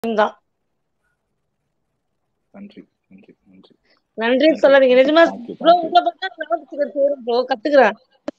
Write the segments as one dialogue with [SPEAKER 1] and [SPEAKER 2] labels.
[SPEAKER 1] தான்
[SPEAKER 2] நன்றி நன்றி நன்றி
[SPEAKER 1] நன்றி சொல்லாதீங்க நிஜமா
[SPEAKER 2] Thank you,
[SPEAKER 1] bro
[SPEAKER 2] thank you.
[SPEAKER 1] உங்களை பார்த்தா ஞாபகத்துக்கு சேரும் ப்ரோ கத்துக்கிறேன்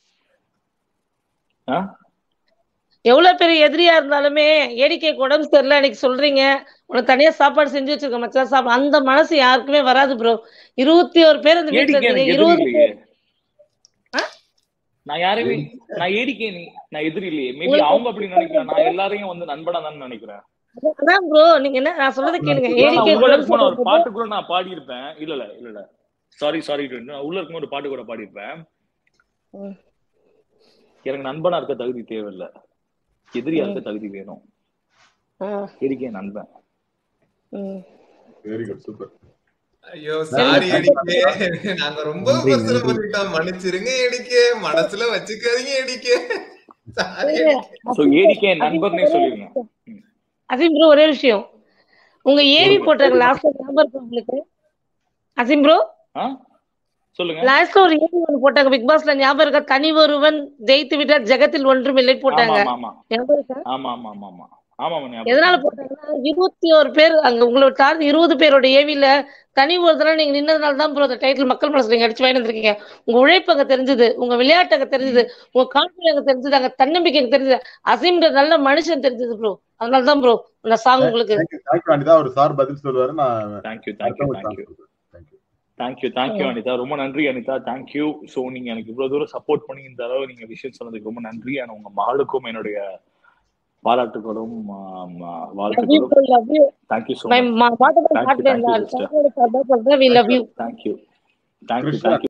[SPEAKER 2] ஆ?
[SPEAKER 1] எவ்வளவு பெரிய எதிரியா இருந்தாலுமே ஏடிக்கைக்கு உடம்பு சரியில்லை அன்னைக்கு சொல்றீங்க உனக்கு தனியா சாப்பாடு செஞ்சு வச்சிருக்க மச்சான் சாப்பாடு அந்த மனசு யாருக்குமே வராது ப்ரோ இருபத்தி ஒரு பேர் அந்த வீட்டுல
[SPEAKER 2] ஏடிக்கே
[SPEAKER 1] இருக்கீங்க
[SPEAKER 2] எனக்கு எதிரி
[SPEAKER 1] இருபது
[SPEAKER 2] இல்லையே
[SPEAKER 1] ஆ?
[SPEAKER 2] நான் யாரையுமே நான் ஏடிக்கே நீ நான் எதிரி இல்லையே மேபி
[SPEAKER 1] உங்களுக்கு
[SPEAKER 2] அவங்க அப்படி நினைக்கிறேன் நான் எல்லாரையும் வந்து நண்பனா தான் நினைக்கிறேன்
[SPEAKER 1] அதான் ப்ரோ நீங்க என்ன நான் சொல்றதை கேளுங்க
[SPEAKER 2] நான்
[SPEAKER 1] ஏடிக்கை
[SPEAKER 2] உள்ள
[SPEAKER 1] உடம்பு
[SPEAKER 2] இருக்கும்போது ஒரு
[SPEAKER 1] சரியில்லை
[SPEAKER 2] பாட்டு கூட நான் பாடி இருப்பேன் இல்ல இல்ல இல்ல இல்ல சாரி சாரி நான் உள்ள இருக்கும்போது ஒரு பாட்டு கூட பாடி இருப்பேன்
[SPEAKER 1] ம்.
[SPEAKER 2] எனக்கு நண்பனா இருக்க தகுதி தேவையில்ல எதிரியா இருக்க தகுதி வேணும்
[SPEAKER 1] ஆ,
[SPEAKER 2] ஏடிக்கே நண்பன்
[SPEAKER 1] ம்.
[SPEAKER 3] வெரி குட் சூப்பர்
[SPEAKER 4] ஐயோ சாரி எடிக்கே நாங்க ரொம்ப பிரச்சனை பண்ணிட்டோம் மன்னிச்சிருங்க எடிக்கே மனசுல வச்சுக்காதீங்க எடிக்கே சாரி
[SPEAKER 2] சோ ஏடிக்கே நண்பர்னே சொல்லிருங்க ம்.
[SPEAKER 1] அசீம் ப்ரோ ஒரே விஷயம் உங்க ஏவி போட்டாங்க லாஸ்ட் ஞாபகம் இருக்கா உங்களுக்கு அசீம் ப்ரோ
[SPEAKER 2] ஆ சொல்லுங்க
[SPEAKER 1] லாஸ்ட்ல ஒரு ஏவி ஒன்று போட்டாங்க பிக் பாஸ்ல ஞாபகம் இருக்கா தனி ஒருவன் ஜெயித்து விட்டார் ஜெகத்தில் ஒன்றுமில்லை
[SPEAKER 2] ஆமா
[SPEAKER 1] போட்டாங்க
[SPEAKER 2] ஆமா ஆமா
[SPEAKER 1] ஞாபகம் இருக்கா
[SPEAKER 2] ஆமா ஆமா ஆமா ஆமா ஆமா ஆமா ஞாபகம்
[SPEAKER 1] எதனால
[SPEAKER 2] இருக்கு.
[SPEAKER 1] போட்டாங்கன்னா இருபத்தி ஒரு பேர் அங்க உங்களோட சார்ஜ் இருபது பேரோட ஏவில தனி ஒருத்தர நீங்க நின்னதுனால தான் ப்ரோ அந்த டைட்டில் மக்கள் மனசுல நீங்க அடிச்சு வாங்கி வந்திருக்கீங்க உங்க உழைப்பு அங்க தெரிஞ்சது உங்க விளையாட்டு அங்க தெரிஞ்சது உங்க கான்பிடன்ஸ் அங்க தெரிஞ்சது அங்க தன்னம்பிக்கை அங்க தெரிஞ்சது அசீம்ன்ற நல்ல மனுஷன் தெரிஞ்சது ப்ரோ அதனால தான் ப்ரோ அந்த சாங் உங்களுக்கு
[SPEAKER 3] தேங்க்யூ தேங்க்யூ அனிதா ஒரு சார் பதில் சொல்லுவாரு நான்
[SPEAKER 2] thank you thank you thank you
[SPEAKER 3] thank you
[SPEAKER 2] thank you thank you Anitha ரொம்ப நன்றி அனிதா தேங்க்யூ ஸோ நீங்க எனக்கு இவ்வளவு தூரம் சப்போர்ட் பண்ணி இந்த அளவு நீங்க விஷயம் சொன்னதுக்கு ரொம்ப நன்றி அண்ட் உங்க மகளுக்கும் என்னுடைய பாராட்டுகளும் ஆம்,
[SPEAKER 1] love you
[SPEAKER 2] வாழ்த்துக்களும்
[SPEAKER 1] bro, love you
[SPEAKER 2] thank you so
[SPEAKER 1] my
[SPEAKER 2] much
[SPEAKER 1] ma- water
[SPEAKER 2] Thank you,
[SPEAKER 1] bottle
[SPEAKER 2] thank you, sister.
[SPEAKER 1] சொல்றேன் we love you
[SPEAKER 2] thank you thank you
[SPEAKER 3] Krishna.
[SPEAKER 2] Thank you